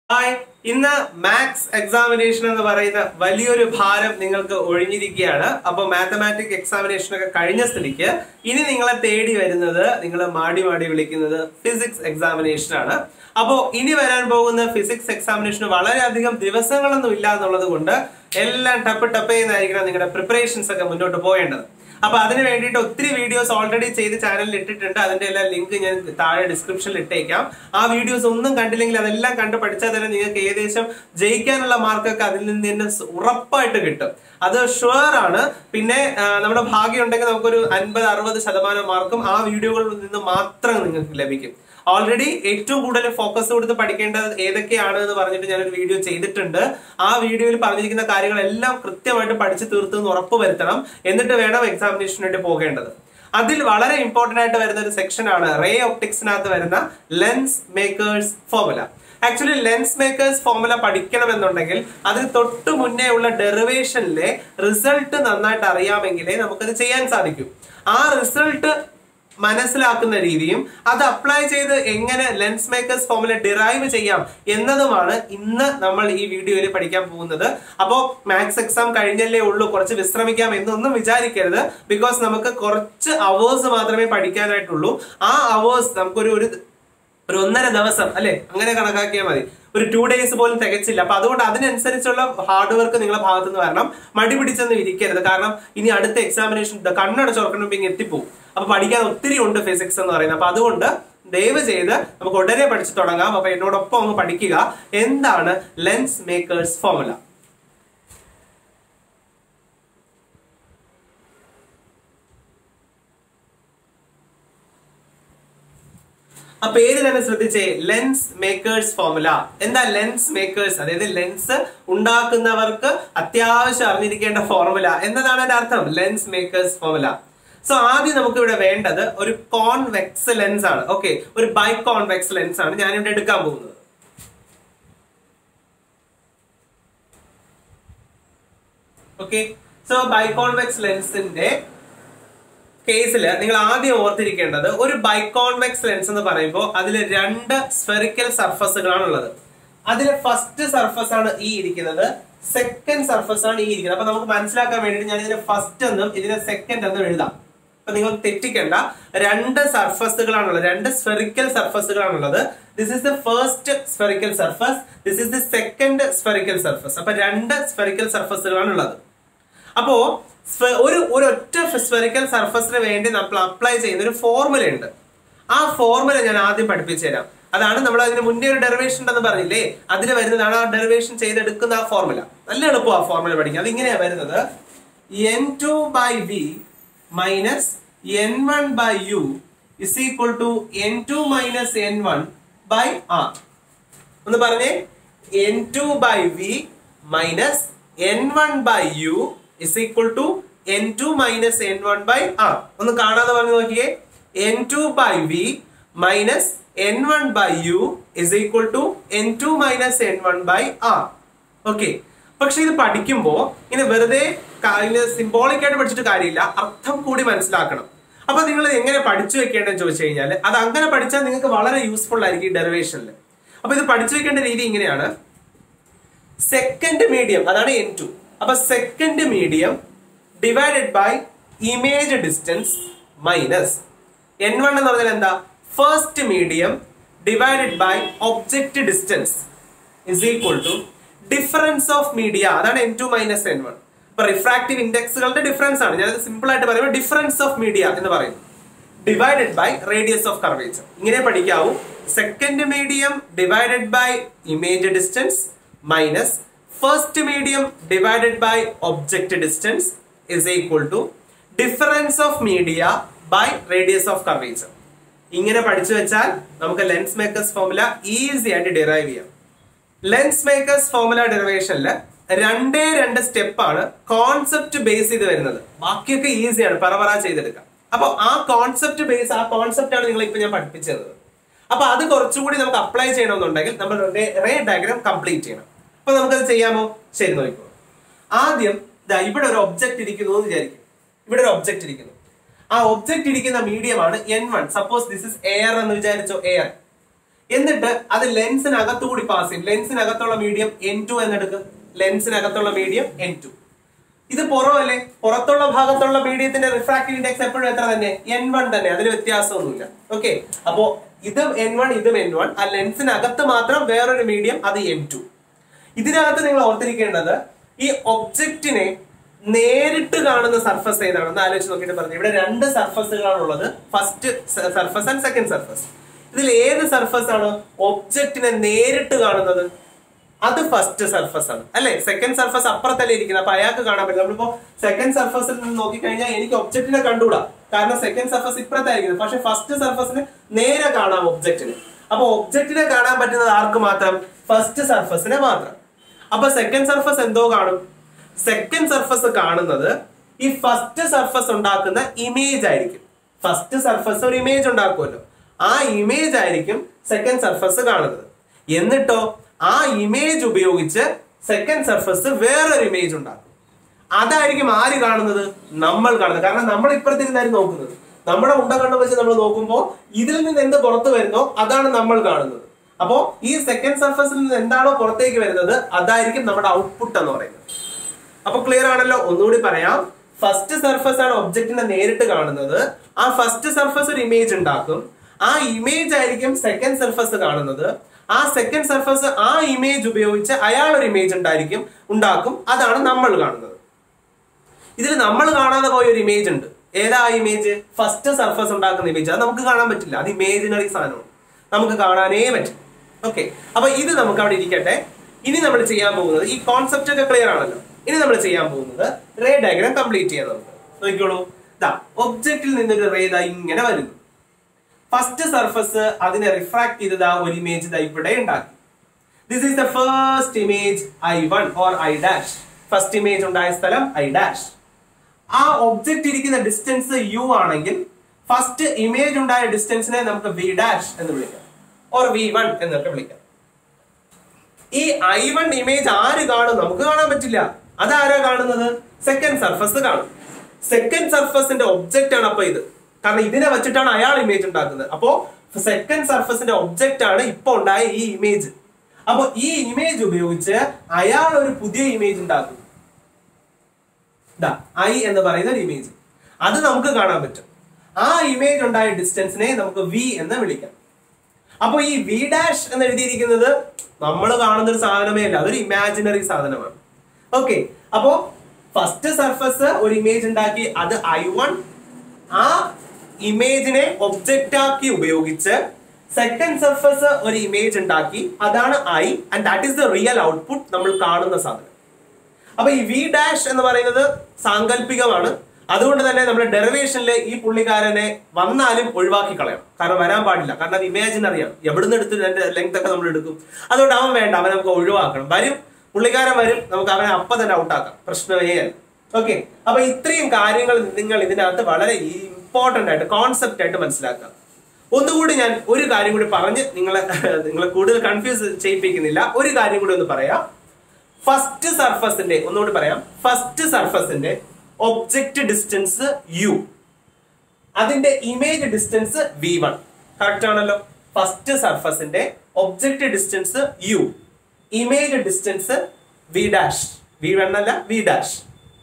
Hi ഇന്ന് maths examination എന്ന് പറയുന്ന വലിയൊരു ഭാരം നിങ്ങൾക്ക് ഒഴിഞ്ഞിരിക്കുകയാണ് അപ്പൊ മാത്തമാറ്റിക് എക്സാമിനേഷൻ ഒക്കെ കഴിഞ്ഞ സ്ഥിതിക്ക് ഇനി നിങ്ങളെ തേടി വരുന്നത് നിങ്ങൾ മാടി മാടി വിളിക്കുന്നത് ഫിസിക്സ് എക്സാമിനേഷൻ ആണ് അപ്പോ ഇനി വരാൻ പോകുന്ന ഫിസിക്സ് എക്സാമിനേഷന് വളരെയധികം ദിവസങ്ങളൊന്നും ഇല്ല എന്നുള്ളത് കൊണ്ട് എല്ലാം ടപ്പ് ടപ്പ് ചെയ്യുന്നതായിരിക്കണം നിങ്ങളുടെ പ്രിപ്പറേഷൻസ് ഒക്കെ മുന്നോട്ട് പോകേണ്ടത് അപ്പൊ അതിന് വേണ്ടിയിട്ട് ഒത്തിരി വീഡിയോസ് ഓൾറെഡി ചെയ്ത് ചാനലിൽ ഇട്ടിട്ടുണ്ട് അതിന്റെ എല്ലാ ലിങ്ക് ഞാൻ താഴെ ഡിസ്ക്രിപ്ഷനിൽ ഇട്ടേക്കാം ആ വീഡിയോസ് ഒന്നും കണ്ടില്ലെങ്കിൽ അതെല്ലാം കണ്ട് പഠിച്ചാൽ തന്നെ നിങ്ങൾക്ക് ഏകദേശം ജയിക്കാനുള്ള മാർക്കൊക്കെ അതിൽ നിന്ന് തന്നെ സ് ഉറപ്പായിട്ട് കിട്ടും അത് ഷുവർ ആണ് പിന്നെ ആ, നമ്മുടെ ഭാഗ്യം ഉണ്ടെങ്കിൽ നമുക്കൊരു അൻപത് അറുപത് ശതമാനം മാർക്കും ആ വീഡിയോകളിൽ നിന്ന് മാത്രം നിങ്ങൾക്ക് ലഭിക്കും ഓൾറെഡി ഏറ്റവും കൂടുതൽ ഫോക്കസ് കൊടുത്ത് പഠിക്കേണ്ടത് ഏതൊക്കെയാണ് എന്ന് പറഞ്ഞിട്ട് ഞാനൊരു വീഡിയോ ചെയ്തിട്ടുണ്ട് ആ വീഡിയോയിൽ പറഞ്ഞിരിക്കുന്ന കാര്യങ്ങളെല്ലാം കൃത്യമായിട്ട് പഠിച്ചു തീർത്തെന്ന് ഉറപ്പ് വരുത്തണം എന്നിട്ട് വേണം എക്സാമിനേഷന് വേണ്ടി പോകേണ്ടത് അതിൽ വളരെ ഇമ്പോർട്ടന്റ് ആയിട്ട് വരുന്ന ഒരു സെക്ഷൻ ആണ് റേ ഒപ്റ്റിക്സിനകത്ത് വരുന്ന lens makers formula actually lens makers formula പഠിക്കണമെന്നുണ്ടെങ്കിൽ അതിന് തൊട്ട് മുന്നേ ഉള്ള ഡെറിവേഷനിലെ റിസൾട്ട് നന്നായിട്ട് അറിയാമെങ്കിലേ നമുക്കത് ചെയ്യാൻ സാധിക്കൂ ആ റിസൾട്ട് മനസ്സിലാക്കുന്ന രീതിയും അത് അപ്ലൈ ചെയ്ത് എങ്ങനെ ലെൻസ് മേക്കേഴ്സ് ഫോമുല ഡിറൈവ് ചെയ്യാം എന്നതുമാണ് ഇന്ന് നമ്മൾ ഈ വീഡിയോയിൽ പഠിക്കാൻ പോകുന്നത് അപ്പോൾ മാത്സ് എക്സാം കഴിഞ്ഞല്ലേ ഉള്ളൂ കുറച്ച് വിശ്രമിക്കാം എന്നൊന്നും വിചാരിക്കരുത് ബിക്കോസ് നമുക്ക് കുറച്ച് അവേഴ്സ് മാത്രമേ പഠിക്കാനായിട്ടുള്ളൂ ആ അവേഴ്സ് നമുക്കൊരു ഒരു ഒരു ഒന്നര ദിവസം അല്ലെ അങ്ങനെ കണക്കാക്കിയാൽ മതി ഒരു ടു ഡേയ്സ് പോലും തികച്ചില്ല അപ്പൊ അതുകൊണ്ട് അതിനനുസരിച്ചുള്ള ഹാർഡ് വർക്ക് നിങ്ങളുടെ ഭാഗത്ത് നിന്ന് വരണം മടി പിടിച്ചൊന്നും ഇരിക്കരുത് കാരണം ഇനി അടുത്ത എക്സാമിനേഷൻ കണ്ണടച്ച് ഉറക്കണം ഇങ്ങനെ എത്തിപ്പോവും അപ്പൊ പഠിക്കാൻ ഒത്തിരി ഉണ്ട് ഫിസിക്സ് എന്ന് പറയുന്നത് അപ്പൊ അതുകൊണ്ട് ദയവ് ചെയ്ത് നമുക്ക് ഉടനെ പഠിച്ചു തുടങ്ങാം അപ്പൊ എന്നോടൊപ്പം ഒന്ന് പഠിക്കുക എന്താണ് ലെൻസ് മേക്കേഴ്സ് ഫോർമുല ആ പേര് തന്നെ ശ്രദ്ധിച്ചേ ലെൻസ് മേക്കേഴ്സ് ഫോർമുല എന്താ ലെൻസ് മേക്കേഴ്സ് അതായത് ലെൻസ് ഉണ്ടാക്കുന്നവർക്ക് അത്യാവശ്യം അറിഞ്ഞിരിക്കേണ്ട ഫോർമുല എന്നതാണ് അതിന്റെ അർത്ഥം ലെൻസ് മേക്കേഴ്സ് ഫോർമുല സോ ആദ്യം നമുക്ക് ഇവിടെ വേണ്ടത് ഒരു കോൺവെക്സ് ലെൻസ് ആണ് ഓക്കെ ഒരു ബൈ കോൺവെക്സ് ലെൻസ് ആണ് ഞാൻ ഇവിടെ എടുക്കാൻ പോകുന്നത് ഓക്കെ സോ ബൈ കോൺവെക്സ് ലെൻസിന്റെ കേസിൽ നിങ്ങൾ ആദ്യം ഓർത്തിരിക്കേണ്ടത് ഒരു ബൈക്കോൺവെക്സ് ലെൻസ് എന്ന് പറയുമ്പോൾ അതിൽ രണ്ട് സ്ഫെറിക്കൽ സർഫസുകളാണ് ഉള്ളത് അതിലെ ഫസ്റ്റ് സർഫസ് ആണ് ഈ ഇരിക്കുന്നത് സെക്കൻഡ് സർഫസ് ആണ് ഈ ഇരിക്കുന്നത് അപ്പൊ നമുക്ക് മനസ്സിലാക്കാൻ വേണ്ടിയിട്ട് ഞാൻ ഇതിനെ ഫസ്റ്റ് എന്നും ഇതിനെ സെക്കൻഡ് എന്നും എഴുതാം അപ്പൊ നിങ്ങൾ തെറ്റിക്കണ്ട രണ്ട് സർഫസുകളാണുള്ളത് രണ്ട് സ്ഫെറിക്കൽ സർഫസുകളാണുള്ളത് this is the first spherical surface this is the second spherical surface അപ്പൊ രണ്ട് സ്ഫെറിക്കൽ സർഫസുകളാണ് ഉള്ളത് അപ്പോ സ്ഫെ- ഒരു ഒരു ഒറ്റ സ്ഫെറിക്കൽ സർഫസിന് വേണ്ടി നമ്മൾ അപ്ലൈ ചെയ്യുന്ന ഒരു ഫോർമുല ഉണ്ട് ആ ഫോർമുല ഞാൻ ആദ്യം പഠിപ്പിച്ചു തരാം അതാണ് നമ്മൾ അതിന് മുന്നേ ഒരു ഡെറിവേഷൻ ഉണ്ടെന്ന് പറഞ്ഞില്ലേ അതിൽ വരുന്നതാണ് ആ ഡെറിവേഷൻ ചെയ്തെടുക്കുന്ന ആ ഫോർമുല നല്ല എളുപ്പം ആ ഫോർമുല പഠിക്കുക അതിങ്ങനെയാ വരുന്നത് N two by V minus N one by U is equal to N two minus N one by R ഒന്ന് പറഞ്ഞേ N two by V minus N one by U is equal to N two minus N one by R ഒന്ന് കാണാതെ പറഞ്ഞു നോക്കിയേ N two by V minus N one by U is equal to N two minus N one by R okay പക്ഷെ ഇത് പഠിക്കുമ്പോ ഇങ്ങനെ വെറുതെ symbolic ആയിട്ട് പഠിച്ചിട്ട് കാര്യമില്ല അർത്ഥം കൂടി മനസ്സിലാക്കണം അപ്പൊ നിങ്ങൾ ഇത് എങ്ങനെ പഠിച്ചു വെക്കേണ്ടതെന്ന് ചോദിച്ചു കഴിഞ്ഞാൽ അത് അങ്ങനെ പഠിച്ചാൽ നിങ്ങൾക്ക് വളരെ യൂസ്ഫുൾ ആയിരിക്കും ഈ ഡെറിവേഷനിൽ അപ്പൊ ഇത് പഠിച്ചു വെക്കേണ്ട രീതി ഇങ്ങനെയാണ് സെക്കൻഡ് മീഡിയം അതാണ് എൻ ടു അപ്പൊ second medium divided by image distance minus N one എന്ന് പറഞ്ഞാൽ എന്താ first medium divided by object distance is equal to difference of media അതാണ് N two minus N one ഇപ്പൊ റിഫ്രാക്റ്റീവ് ഇൻഡെക്സുകളുടെ difference ആണ് ഞാനത് സിമ്പിൾ ആയിട്ട് പറയുമ്പോൾ ഡിഫറൻസ് ഓഫ് മീഡിയ എന്ന് പറയും divided by radius of curvature ഇങ്ങനെ പഠിക്കാവൂ second medium divided by image distance minus first medium divided by object distance is equal to difference of media by radius of curvature ഇങ്ങനെ പഠിച്ചു വെച്ചാൽ നമുക്ക് lens makers formula easy ആയിട്ട് derive ചെയ്യാം lens makers formula ഡെറിവേഷനിൽ രണ്ടേ രണ്ട് സ്റ്റെപ്പാണ് കോൺസെപ്റ്റ് ബേസ് ചെയ്ത് വരുന്നത് ബാക്കിയൊക്കെ ഈസിയാണ് പറപറ ചെയ്തെടുക്കാം അപ്പൊ ആ കോൺസെപ്റ്റ് ബേസ് ആ കോൺസെപ്റ്റ് ആണ് നിങ്ങൾ ഇപ്പൊ ഞാൻ പഠിപ്പിച്ചത് അപ്പൊ അത് കുറച്ചുകൂടി നമുക്ക് അപ്ലൈ ചെയ്യണമെന്നുണ്ടെങ്കിൽ നമ്മൾ റേ ഡയഗ്രാം കംപ്ലീറ്റ് ചെയ്യണം അപ്പൊ നമുക്കത് ചെയ്യാമോ ശരി നോക്കൂ ആദ്യം ദാ ഇവിടെ ഒരു ഒബ്ജക്റ്റ് ഇരിക്കുന്നു എന്ന് വിചാരിക്കും ഇവിടെ ഒരു ഒബ്ജക്റ്റ് ഇരിക്കുന്നു ആ ഒബ്ജക്റ്റ് ഇരിക്കുന്ന മീഡിയം ആണ് N one suppose this is air എന്ന് വിചാരിച്ചോ എയർ എന്നിട്ട് അത് ലെൻസിനകത്തുകൂടി പാസ് ചെയ്യും ലെൻസിനകത്തുള്ള മീഡിയം എൻ ടു എന്നെടുക്കും ലെൻസിനകത്തുള്ള മീഡിയം എൻ ടു ഇത് പുറമല്ലേ പുറത്തുള്ള ഭാഗത്തുള്ള മീഡിയത്തിന്റെ റിഫ്രാക്റ്റീവ് ഇൻഡെക്സ് എപ്പോഴും എത്ര തന്നെ എൻ വൺ തന്നെ അതിൽ വ്യത്യാസമൊന്നുമില്ല ഓക്കെ അപ്പോ ഇതും എൻ വൺ ഇതും എൻ വൺ ആ ലെൻസിനകത്ത് മാത്രം വേറൊരു മീഡിയം അത് എൻ ടു ഇതിനകത്ത് നിങ്ങൾ ഓർത്തിരിക്കേണ്ടത് ഈ ഒബ്ജക്റ്റിനെ നേരിട്ട് കാണുന്ന സർഫസ് ഏതാണെന്ന് ആലോചിച്ച് നോക്കിയിട്ട് പറഞ്ഞു ഇവിടെ രണ്ട് സർഫസുകളാണ് ഉള്ളത് first surface and second surface ഇതിൽ ഏത് സർഫസ് ആണ് ഒബ്ജക്റ്റിനെ നേരിട്ട് കാണുന്നത് അത് ഫസ്റ്റ് സർഫസ് ആണ് അല്ലെ സെക്കൻഡ് സർഫസ് അപ്പുറത്തല്ലേ ഇരിക്കുന്നത് അപ്പൊ അയാൾക്ക് കാണാൻ പറ്റും നമ്മളിപ്പോ സെക്കൻഡ് സർഫസിൽ നിന്ന് നോക്കിക്കഴിഞ്ഞാൽ എനിക്ക് ഒബ്ജക്റ്റിനെ കണ്ടുകൂടാ കാരണം സെക്കൻഡ് സർഫസ് ഇപ്പുറത്തായിരിക്കുന്നത് പക്ഷെ ഫസ്റ്റ് സർഫസിന് നേരെ കാണാം ഒബ്ജക്റ്റിന് അപ്പൊ ഒബ്ജക്റ്റിനെ കാണാൻ പറ്റുന്നത് ആർക്ക് മാത്രം ഫസ്റ്റ് സർഫസിനെ മാത്രം അപ്പൊ സെക്കൻഡ് സർഫസ് എന്തോ കാണും സെക്കൻഡ് സർഫസ് കാണുന്നത് ഈ ഫസ്റ്റ് സർഫസ് ഉണ്ടാക്കുന്ന ഇമേജ് ആയിരിക്കും ഫസ്റ്റ് സർഫസ് ഒരു ഇമേജ് ഉണ്ടാക്കുമല്ലോ ആ ഇമേജ് ആയിരിക്കും സെക്കൻഡ് സർഫസ് കാണുന്നത് എന്നിട്ടോ ആ ഇമേജ് ഉപയോഗിച്ച് സെക്കൻഡ് സർഫസ് വേറൊരു ഇമേജ് ഉണ്ടാക്കും അതായിരിക്കും ആര് കാണുന്നത് നമ്മൾ കാണുന്നത് കാരണം നമ്മൾ ഇപ്പുറത്തിരുന്നായിരുന്നു നോക്കുന്നത് നമ്മുടെ ഉണ്ട കണ്ണു വെച്ച് നമ്മൾ നോക്കുമ്പോൾ ഇതിൽ നിന്ന് എന്ത് പുറത്തു വരുന്നോ അതാണ് നമ്മൾ കാണുന്നത് അപ്പോ ഈ സെക്കൻഡ് സർഫസിൽ നിന്ന് എന്താണോ പുറത്തേക്ക് വരുന്നത് അതായിരിക്കും നമ്മുടെ ഔട്ട്പുട്ട് എന്ന് പറയുന്നത് അപ്പൊ ക്ലിയർ ആണല്ലോ ഒന്നുകൂടി പറയാം ഫസ്റ്റ് സർഫസ് ആണ് ഒബ്ജക്റ്റിനെ നേരിട്ട് കാണുന്നത് ആ ഫസ്റ്റ് സർഫസ് ഒരു ഇമേജ് ഉണ്ടാക്കും ആ ഇമേജ് ആയിരിക്കും സെക്കൻഡ് സർഫസ് കാണുന്നത് ആ സെക്കൻഡ് സർഫസ് ആ ഇമേജ് ഉപയോഗിച്ച് അയാൾ ഒരു ഇമേജ് ഉണ്ടായിരിക്കും ഉണ്ടാക്കും അതാണ് നമ്മൾ കാണുന്നത് ഇതിൽ നമ്മൾ കാണാതെ പോയ ഒരു ഇമേജ് ഉണ്ട് ഏതാ ഇമേജ് ഫസ്റ്റ് സർഫസ് ഉണ്ടാക്കുന്ന ഇമേജ് അത് നമുക്ക് കാണാൻ പറ്റില്ല അത് ഇമേജിനറി സാധനമാണ് നമുക്ക് കാണാനേ പറ്റും ഓക്കെ അപ്പൊ ഇത് നമുക്ക് അവിടെ ഇരിക്കട്ടെ ഇനി നമ്മൾ ചെയ്യാൻ പോകുന്നത് ഈ കോൺസെപ്റ്റ് ഒക്കെ ക്ലിയർ ആണല്ലോ ഇനി നമ്മൾ ചെയ്യാൻ പോകുന്നത് റേ ഡയഗ്രാം കംപ്ലീറ്റ് ചെയ്യാൻ നമുക്ക് നോക്കിക്കോളൂ ദാ ഒബ്ജക്റ്റിൽ നിന്നൊരു റേ ദാ ഇങ്ങനെ വരുന്നു ഫസ്റ്റ് സർഫസ് അതിനെ റിഫ്രാക്ട് ചെയ്തത് ഒരു ഇമേജ് ദാ ഇവിടെ ഉണ്ടാക്കി this is the first image I one or I dash first image ഉണ്ടായ സ്ഥലം ഐ ഡാഷ് ആ ഒബ്ജക്റ്റ് ഇരിക്കുന്ന ഡിസ്റ്റൻസ് യു ആണെങ്കിൽ ഫസ്റ്റ് ഇമേജ് ഉണ്ടായ ഡിസ്റ്റൻസിനെ നമുക്ക് വി ഡാഷ് എന്ന് വിളിക്കാം ഓർ വി വൺ എന്നൊക്കെ വിളിക്കാം ഈ ഐ വൺ ഇമേജ് ആര് കാണും നമുക്ക് കാണാൻ പറ്റില്ല അതാരാ കാണുന്നത് സെക്കൻഡ് സർഫസ് കാണും സെക്കൻഡ് സർഫസിന്റെ ഒബ്ജക്റ്റ് ആണ് അപ്പൊ ഇത് കാരണം ഇതിനെ വെച്ചിട്ടാണ് അയാൾ ഇമേജ് ഉണ്ടാക്കുന്നത് അപ്പോ സെക്കൻഡ് സർഫസിന്റെ ഒബ്ജക്റ്റ് ആണ് ഇപ്പൊ ഉണ്ടായ ഈ ഇമേജ് അപ്പൊ ഈ ഇമേജ് ഉപയോഗിച്ച് അയാൾ ഒരു പുതിയ ഇമേജ് ഉണ്ടാക്കും ദാ ഐ എന്ന് പറയുന്ന ഒരു ഇമേജ് അത് നമുക്ക് കാണാൻ പറ്റും ആ ഇമേജ് ഉണ്ടായ ഡിസ്റ്റൻസിനെ നമുക്ക് വി എന്ന് വിളിക്കാം അപ്പൊ ഈ വി ഡാഷ് എന്ന് എഴുതിയിരിക്കുന്നത് നമ്മൾ കാണുന്ന ഒരു സാധനമേ അല്ല അതൊരു ഇമാജിനറി സാധനമാണ് ഓക്കെ അപ്പോ ഫസ്റ്റ് സർഫസ് ഒരു ഇമേജ് ഉണ്ടാക്കി അത് ഐ വൺ ആ ഇമേജിനെ ഒബ്ജക്റ്റ് ആക്കി ഉപയോഗിച്ച് സെക്കൻഡ് സർഫസ് ഒരു ഇമേജ് ഉണ്ടാക്കി അതാണ് I and that is the real output നമ്മൾ കാണുന്ന സാധനം അപ്പൊ ഈ വി ഡാഷ് എന്ന് പറയുന്നത് സാങ്കല്പികമാണ് അതുകൊണ്ട് തന്നെ നമ്മുടെ ഡെറിവേഷനിൽ ഈ പുള്ളിക്കാരനെ വന്നാലും ഒഴിവാക്കി കളയണം കാരണം വരാൻ പാടില്ല കാരണം അത് ഇമാജിനറിയാണ് എവിടുന്ന് എടുത്ത് അതിന്റെ ലെങ്ത് ഒക്കെ നമ്മൾ എടുക്കും അതുകൊണ്ട് അവൻ വേണ്ട അവൻ നമുക്ക് ഒഴിവാക്കണം വരും പുള്ളിക്കാരൻ വരും നമുക്ക് അവനെ അപ്പൊ തന്നെ ഔട്ടാക്കാം പ്രശ്നമേ അല്ല ഓക്കെ അപ്പൊ ഇത്രയും കാര്യങ്ങൾ നിങ്ങൾ ഇതിനകത്ത് വളരെ ഇമ്പോർട്ടന്റ് ആയിട്ട് കോൺസെപ്റ്റ് ആയിട്ട് മനസ്സിലാക്കുക ഒന്നുകൂടി ഞാൻ ഒരു കാര്യം കൂടി പറഞ്ഞ് നിങ്ങളെ നിങ്ങളെ കൂടുതൽ കൺഫ്യൂസ് ചെയ്യിപ്പിക്കുന്നില്ല ഒരു കാര്യം കൂടി ഒന്ന് പറയാം ഫസ്റ്റ് സർഫസിന്റെ ഒന്നുകൂടി പറയാം ഫസ്റ്റ് സർഫസിന്റെ ഒബ്ജക്റ്റ് ഡിസ്റ്റൻസ് യു അതിന്റെ image distance V one correct ആണല്ലോ ഫസ്റ്റ് സർഫസിന്റെ object distance U image distance V dash V one അല്ല വി ഡാഷ്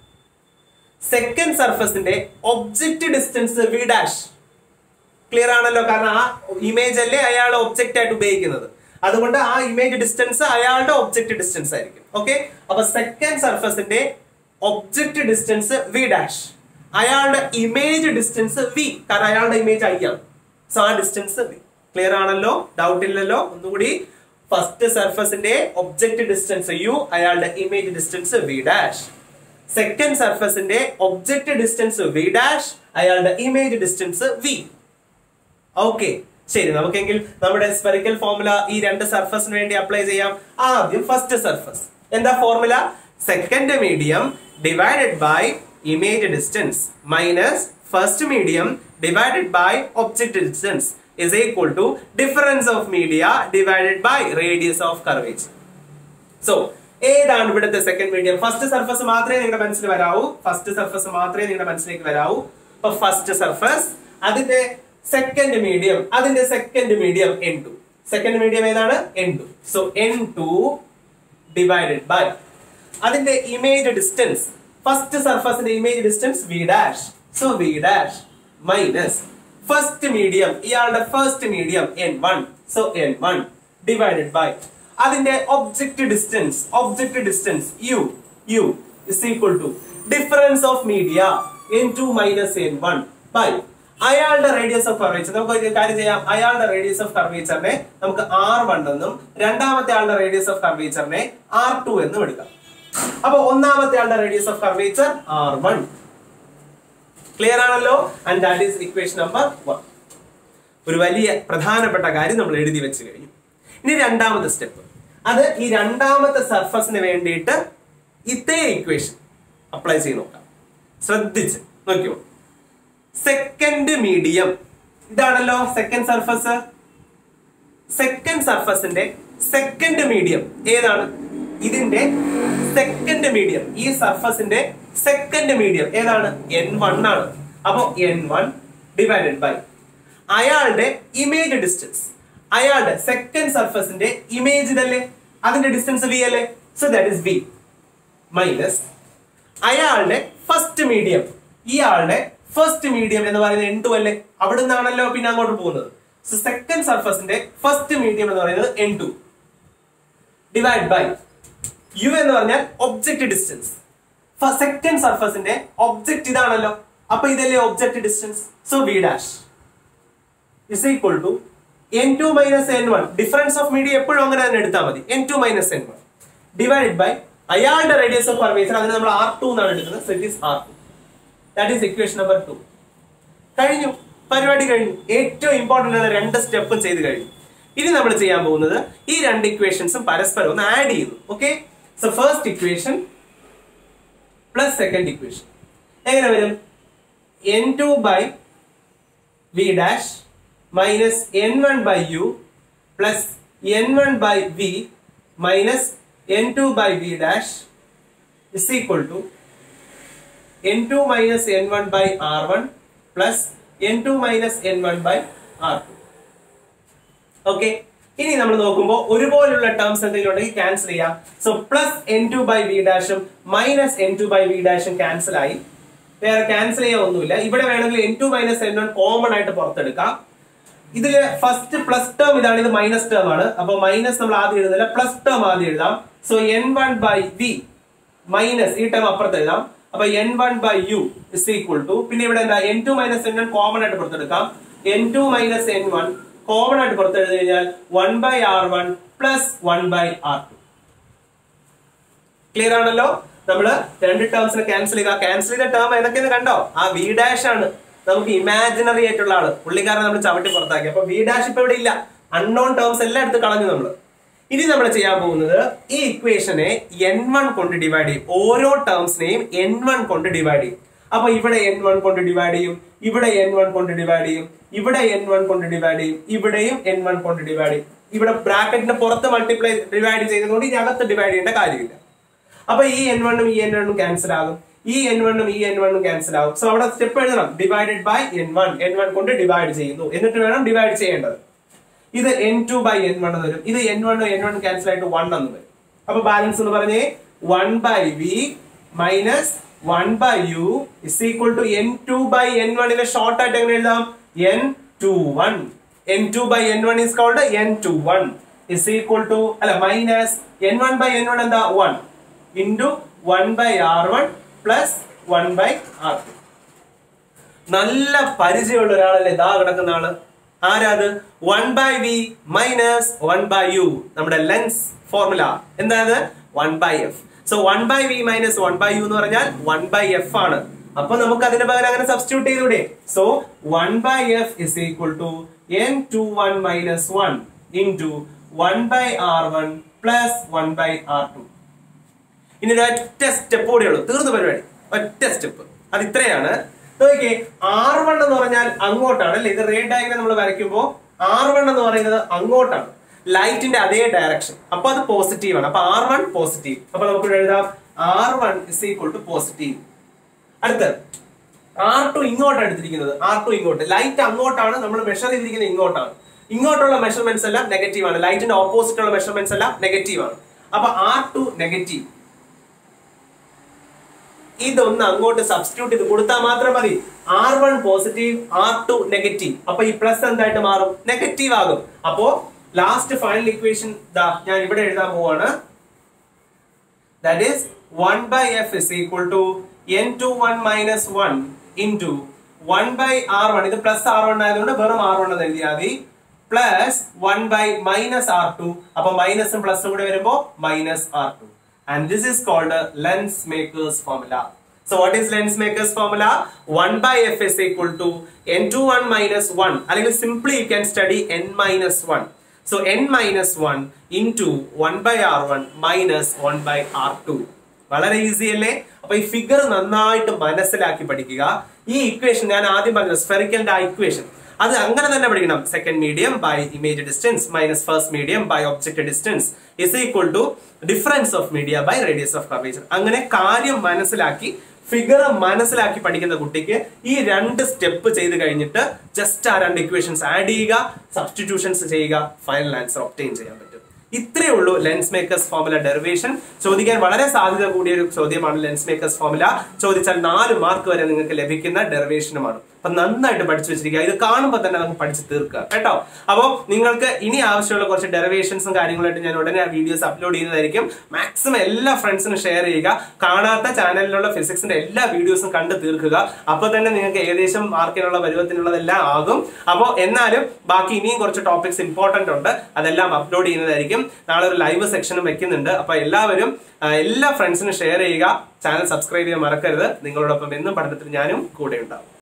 സെക്കൻഡ് സർഫസിന്റെ object distance V dash clear ആണല്ലോ കാരണം ആ ഇമേജ് അല്ലേ അയാൾ ഒബ്ജക്റ്റ് ആയിട്ട് ഉപയോഗിക്കുന്നത് അതുകൊണ്ട് ആ ഇമേജ് ഡിസ്റ്റൻസ് അയാളുടെ ഒബ്ജക്റ്റ് ഡിസ്റ്റൻസ് ആയിരിക്കും ഓക്കെ അപ്പൊ സെക്കൻഡ് സർഫസിന്റെ ഒബ്ജക്റ്റ് ഡിസ്റ്റൻസ് വി ഡാഷ് അയാളുടെ ഇമേജ് ഡിസ്റ്റൻസ് വി കാരണം അയാളുടെ ഇമേജ് ഐ ആണ് സോ ആ ഡിസ്റ്റൻസ് വി ക്ലിയർ ആണല്ലോ ഡൗട്ട് ഇല്ലല്ലോ ഒന്നുകൂടി ഫസ്റ്റ് സർഫസിന്റെ ഒബ്ജക്റ്റ് ഡിസ്റ്റൻസ് യു അയാളുടെ image distance V dash second സർഫസിന്റെ ഒബ്ജക്റ്റ് ഡിസ്റ്റൻസ് വി ഡാഷ് അയാളുടെ ഇമേജ് ഡിസ്റ്റൻസ് വി ഓക്കെ ശരി നമുക്കെങ്കിൽ നമ്മുടെ സ്പെറിക്കൽ ഫോർമുല ഈ രണ്ട് സർഫസിന് വേണ്ടി അപ്ലൈ ചെയ്യാം ആദ്യം ഫസ്റ്റ് സർഫസ് എന്താ formula second medium divided by image distance minus first medium divided by object distance is equal to difference of media divided by radius of curvature so ഏതാണ് ഇവിടുത്തെ second medium first surface മാത്രമേ നിങ്ങളുടെ മനസ്സിൽ വരാവൂ first surface മാത്രമേ നിങ്ങളുടെ മനസ്സിലേക്ക് വരാവൂ അപ്പൊ ഫസ്റ്റ് സർഫസ് അതിന്റെ സെക്കൻഡ് മീഡിയം അതിന്റെ second medium N two second medium ഏതാണ് N two so N two divided by അതിന്റെ ഇമേജ് ഡിസ്റ്റൻസ് ഫസ്റ്റ് സർഫസിന്റെ image distance V dash so V dash minus first medium ഇയാളുടെ first medium N one so N one divided by അതിന്റെ object distance object distance U U is equal to difference of media N two minus N one by അയാളുടെ radius of curvature നമുക്ക് ഒരു കാര്യം ചെയ്യാം അയാളുടെ radius of കർവേച്ചറിനെ നമുക്ക് R one എന്നും രണ്ടാമത്തെ ആളുടെ റേഡിയസ് ഓഫ് കർവേച്ചറിനെ ആർ ടു എന്നും എടുക്കാം അപ്പൊ ഒന്നാമത്തെ ആളുടെ radius of curvature R one clear ആണല്ലോ and that is equation number one ഒരു വലിയ പ്രധാനപ്പെട്ട കാര്യം നമ്മൾ എഴുതി വെച്ച് കഴിഞ്ഞു ഇനി രണ്ടാമത്തെ സ്റ്റെപ്പ് അത് ഈ രണ്ടാമത്തെ സർഫസിന് വേണ്ടിയിട്ട് ഇതേ ഇക്വേഷൻ അപ്ലൈ ചെയ്ത് നോക്കാം ശ്രദ്ധിച്ച് നോക്കിയോ സെക്കൻഡ് മീഡിയം ഇതാണല്ലോ സെക്കൻഡ് സർഫസ് സെക്കൻഡ് സർഫസിന്റെ സെക്കൻഡ് മീഡിയം ഏതാണ് ഇതിന്റെ സെക്കൻഡ് മീഡിയം ഈ സർഫസിന്റെ സെക്കൻഡ് മീഡിയം ഏതാണ് എൻ വൺ ആണ് അപ്പോ എൻ വൺ ഡിവൈഡഡ് ബൈ അയാളുടെ ഇമേജ് ഡിസ്റ്റൻസ് അയാളുടെ സെക്കൻഡ് സർഫസിന്റെ ഇമേജ് ഇതല്ലേ അതിന്റെ ഡിസ്റ്റൻസ് വി അല്ലേ so that is V minus അയാളുടെ ഫസ്റ്റ് മീഡിയം ഇയാളുടെ ഫസ്റ്റ് മീഡിയം എന്ന് പറയുന്നത് എൻ ടു അല്ലേ അവിടെ നിന്നാണല്ലോ പിന്നെ അങ്ങോട്ട് പോകുന്നത് സോ സെക്കൻഡ് സർഫസിന്റെ ഫസ്റ്റ് മീഡിയം എന്ന് പറയുന്നത് N two divide by U എന്ന് പറഞ്ഞാൽ ഒബ്ജക്റ്റ് ഡിസ്റ്റൻസ് സെക്കൻഡ് സർഫസിന്റെ ഒബ്ജക്റ്റ് ഇതാണല്ലോ അപ്പൊ ഇതല്ലേ object distance so V dash is equal to N two minus N one difference of media എപ്പോഴും അങ്ങനെ തന്നെ എടുത്താൽ മതി N two minus N one divide by അയാളുടെ റേഡിയസ് ഓഫ് കർവേച്ചർ അതിന് നമ്മൾ ആർ ടു എന്നാണ് എടുക്കുന്നത് so it is R two that is equation number two കഴിഞ്ഞു പരിപാടി കഴിഞ്ഞു ഏറ്റവും ഇമ്പോർട്ടന്റ് ആണ് രണ്ട് സ്റ്റെപ്പും ചെയ്ത് കഴിഞ്ഞു ഇനി നമ്മൾ ചെയ്യാൻ പോകുന്നത് ഈ രണ്ട് ഇക്വേഷൻസും പരസ്പരം ഒന്ന് ആഡ് ചെയ്യുന്നു okay so first equation plus second equation എങ്ങനെ വരും n two by v dash minus N one by u plus n one by V minus n two by v dash is equal to N two minus N one by r one plus n two minus N one by r two okay ഇനി നമ്മൾ നോക്കുമ്പോൾ ഒരുപോലുള്ള terms എന്തെങ്കിലും ഉണ്ടെങ്കിൽ cancel ചെയ്യാം so plus n two by v ഡാഷും minus n two by v ഡാഷും cancel ആയി വേറെ ക്യാൻസൽ ചെയ്യാൻ ഒന്നുമില്ല ഇവിടെ വേണമെങ്കിൽ n two minus N one common ആയിട്ട് പുറത്തെടുക്കാം ഇതില് ഫസ്റ്റ് പ്ലസ് ടേം ഇതാണ് ഇത് മൈനസ് ടേം ആണ് അപ്പൊ മൈനസ് നമ്മൾ ആദ്യം എഴുതുന്നില്ല പ്ലസ് ടേം ആദ്യം എഴുതാം so N one by V minus ഈ ടേം അപ്പുറത്ത് എഴുതാം അപ്പൊ n one by U is equal to പിന്നെ ഇവിടെ എന്താ n two minus N one common ആയിട്ട് പുറത്തെടുക്കാം n two minus N one common ആയിട്ട് പുറത്തെടുത്തു കഴിഞ്ഞാൽ one by r one plus one by r two clear ആണല്ലോ നമ്മള് രണ്ട് ടേംസിനെ ക്യാൻസൽ ചെയ്ത ക്യാൻസൽ ചെയ്ത ടേം ഏതൊക്കെയെന്ന് കണ്ടോ ആ വി ഡാഷ് ആണ് നമുക്ക് ഇമാജിനറി ആയിട്ടുള്ള ആള് പുള്ളിക്കാരനെ നമ്മൾ ചവിട്ടി പുറത്താക്കി അപ്പൊ വി ഡാഷ് ഇപ്പൊ ഇവിടെ ഇല്ല അൺനോൺ ടേംസ് എല്ലാം എടുത്ത് കളഞ്ഞു നമ്മള് ഇനി നമ്മൾ ചെയ്യാൻ പോകുന്നത് ഈ ഇക്വേഷനെ എൻ വൺ കൊണ്ട് ഡിവൈഡ് ചെയ്യും ഓരോ ടേംസിനെയും എൻ വൺ കൊണ്ട് ഡിവൈഡ് ചെയ്യും അപ്പൊ ഇവിടെ എൻ വൺ കൊണ്ട് ഡിവൈഡ് ചെയ്യും ഇവിടെ എൻ വൺ കൊണ്ട് ഡിവൈഡ് ചെയ്യും ഇവിടെ എൻ വൺ കൊണ്ട് ഡിവൈഡ് ചെയ്യും ഇവിടെയും എൻ വൺ കൊണ്ട് ഡിവൈഡ് ചെയ്യും ഇവിടെ ബ്രാക്കറ്റിന്റെ പുറത്ത് മൾട്ടിപ്ലൈ ഡിവൈഡ് ചെയ്തതുകൊണ്ട് ഇതിനകത്ത് ഡിവൈഡ് ചെയ്യേണ്ട കാര്യമില്ല അപ്പൊ ഈ എൻ വണ്ണും ഈ എൻ വണ്ണും ക്യാൻസൽ ആകും ഈ എൻ വണ്ണും ഈ എൻ വണ്ണും ക്യാൻസൽ ആകും സോ അവിടെ സ്റ്റെപ്പ് എഴുതണം divided by n one n one കൊണ്ട് ഡിവൈഡ് ചെയ്യുന്നു എന്നിട്ട് വേണം ഡിവൈഡ് ചെയ്യേണ്ടത് ഇത് n two by n one എന്ന് വരും ഇത് എൻ വണ്ണും എൻ വണ്ണും ക്യാൻസൽ ആയിട്ട് വൺ എന്ന് വരും അപ്പൊ ബാലൻസ് എന്ന് പറഞ്ഞേ one by V minus one by U is equal to N two by n വണ്ണിനെ ഷോർട്ട് ആയിട്ട് എങ്ങനെ എഴുതാം n two one n two by n one is called n two one is equal to അല്ല minus N one by n one എന്താ one into one by r one plus one by r two നല്ല പരിചയമുള്ള ഒരാളല്ലേ ഇതാ കിടക്കുന്ന ആള് ആരാത് one by V minus one by u നമ്മുടെ ലെൻസ് ഫോർമുല എന്താണ് one by f so one by V minus one by U എന്ന് പറഞ്ഞാൽ വൺ ബൈ എഫ് ആണ് അപ്പൊ നമുക്ക് അതിന് പകരം അങ്ങനെ സബ്സ്റ്റിറ്റ്യൂട്ട് ചെയ്തൂടെ so one by f is equal to N two one minus one into one by r one plus one by r two ഇനി ഒരു ഒറ്റ സ്റ്റെപ്പ് കൂടെ ഉള്ളൂ തീർന്നു പരിപാടി ഒറ്റ സ്റ്റെപ്പ് അത് ഇത്രയാണ് നോക്കിയേ ആർ വൺ എന്ന് പറഞ്ഞാൽ അങ്ങോട്ടാണ് അല്ലെ ഇത് റേഡ് ഡയഗ്രം നമ്മൾ വരയ്ക്കുമ്പോൾ ആർ വൺ എന്ന് പറയുന്നത് അങ്ങോട്ടാണ് ലൈറ്റിന്റെ അതേ ഡയറക്ഷൻ അപ്പൊ അത് പോസിറ്റീവ് ആണ് അപ്പൊ ആർ വൺ പോസിറ്റീവ് അപ്പൊ നമുക്ക് ഇവിടെ എഴുതാം r one is equal to positive അടുത്തത് ആർ ടു ഇങ്ങോട്ടാണ് എടുത്തിരിക്കുന്നത് ആർ ടു ഇങ്ങോട്ട് ലൈറ്റ് അങ്ങോട്ടാണ് നമ്മൾ മെഷർ ചെയ്തിരിക്കുന്നത് ഇങ്ങോട്ടാണ് ഇങ്ങോട്ടുള്ള മെഷർമെന്റ്സ് എല്ലാം നെഗറ്റീവ് ആണ് ലൈറ്റിന്റെ ഓപ്പോസിറ്റ് ഉള്ള മെഷർമെന്റ്സ് എല്ലാം നെഗറ്റീവ് ആണ് അപ്പൊ ആർ ടു നെഗറ്റീവ് ഇതൊന്ന് അങ്ങോട്ട് സബ്സ്റ്റിറ്റ്യൂട്ട് ചെയ്ത് കൊടുത്താൽ മാത്രം മതി r one positive r two negative അപ്പൊ ഈ പ്ലസ് എന്തായിട്ട് മാറും നെഗറ്റീവ് ആകും അപ്പോ ലാസ്റ്റ് ഫൈനൽ ഇക്വേഷൻ ഞാൻ ഇവിടെ എഴുതാൻ പോവാണ് that is one by f is equal to N two one minus one into one by r one ഇത് പ്ലസ് ആർ വൺ ആയതുകൊണ്ട് വെറും ആർ വൺ എന്ന് എഴുതിയാൽ മതി plus one by minus r two അപ്പൊ മൈനസും പ്ലസും കൂടെ വരുമ്പോ minus r two and this is called lens makers formula So what is lens makers formula? 1 by f is equal to n21 minus 1. അല്ലെങ്കിൽ simply you can study n minus 1. So n minus 1 into 1 by r1 minus 1 by r2. വളരെ easy അല്ലേ അപ്പൊ ഈ figure നന്നായിട്ട് മനസ്സിലാക്കി പഠിക്കുക ഈ equation ഞാൻ ആദ്യം പറഞ്ഞു സ്ഫെറിക്കലിന്റെ ആ ഇക്വേഷൻ അത് അങ്ങനെ തന്നെ പഠിക്കണം second medium by image distance minus first medium by object distance is equal to difference of media by radius of curvature അങ്ങനെ കാര്യം മനസ്സിലാക്കി ഫിഗർ മനസ്സിലാക്കി പഠിക്കുന്ന കുട്ടിക്ക് ഈ രണ്ട് സ്റ്റെപ്പ് ചെയ്ത് കഴിഞ്ഞിട്ട് ജസ്റ്റ് ആ രണ്ട് ഇക്വേഷൻസ് ആഡ് ചെയ്യുക സബ്സ്റ്റിറ്റ്യൂഷൻസ് ചെയ്യുക ഫൈനൽ ആൻസർ ഒപ്റ്റെയിൻ ചെയ്യാൻ പറ്റും ഇത്രയേ ഉള്ളൂ ലെൻസ് മേക്കേഴ്സ് ഫോർമുല ഡെറിവേഷൻ ചോദിക്കാൻ വളരെ സാധ്യത കൂടിയ ഒരു ചോദ്യമാണ് ലെൻസ് മേക്കേഴ്സ് ഫോർമുല ചോദിച്ചാൽ നാല് മാർക്ക് വരെ നിങ്ങൾക്ക് ലഭിക്കുന്ന ഡെറിവേഷനുമാണ് അപ്പൊ നന്നായിട്ട് പഠിച്ചു വെച്ചിരിക്കുക ഇത് കാണുമ്പോൾ തന്നെ നമുക്ക് പഠിച്ച് തീർക്കുക കേട്ടോ അപ്പോൾ നിങ്ങൾക്ക് ഇനി ആവശ്യമുള്ള കുറച്ച് ഡെറിവേഷൻസും കാര്യങ്ങളായിട്ട് ഞാൻ ഉടനെ ആ വീഡിയോസ് അപ്ലോഡ് ചെയ്യുന്നതായിരിക്കും മാക്സിമം എല്ലാ ഫ്രണ്ട്സിനും ഷെയർ ചെയ്യുക കാണാത്ത ചാനലിലുള്ള ഫിസിക്സിന്റെ എല്ലാ വീഡിയോസും കണ്ട് തീർക്കുക അപ്പൊ തന്നെ നിങ്ങൾക്ക് ഏകദേശം മാർക്കിനുള്ള പരുവത്തിനുള്ളതെല്ലാം ആകും അപ്പോൾ എന്നാലും ബാക്കി ഇനിയും കുറച്ച് ടോപ്പിക്സ് ഇമ്പോർട്ടന്റ് ഉണ്ട് അതെല്ലാം അപ്ലോഡ് ചെയ്യുന്നതായിരിക്കും നാളെ ഒരു ലൈവ് സെക്ഷനും വെക്കുന്നുണ്ട് അപ്പൊ എല്ലാവരും ആ, എല്ലാ ഫ്രണ്ട്സിനും ഷെയർ ചെയ്യുക ചാനൽ സബ്സ്ക്രൈബ് ചെയ്യാൻ മറക്കരുത് നിങ്ങളോടൊപ്പം എന്നും പഠനത്തിൽ ഞാനും കൂടെ ഉണ്ടാവും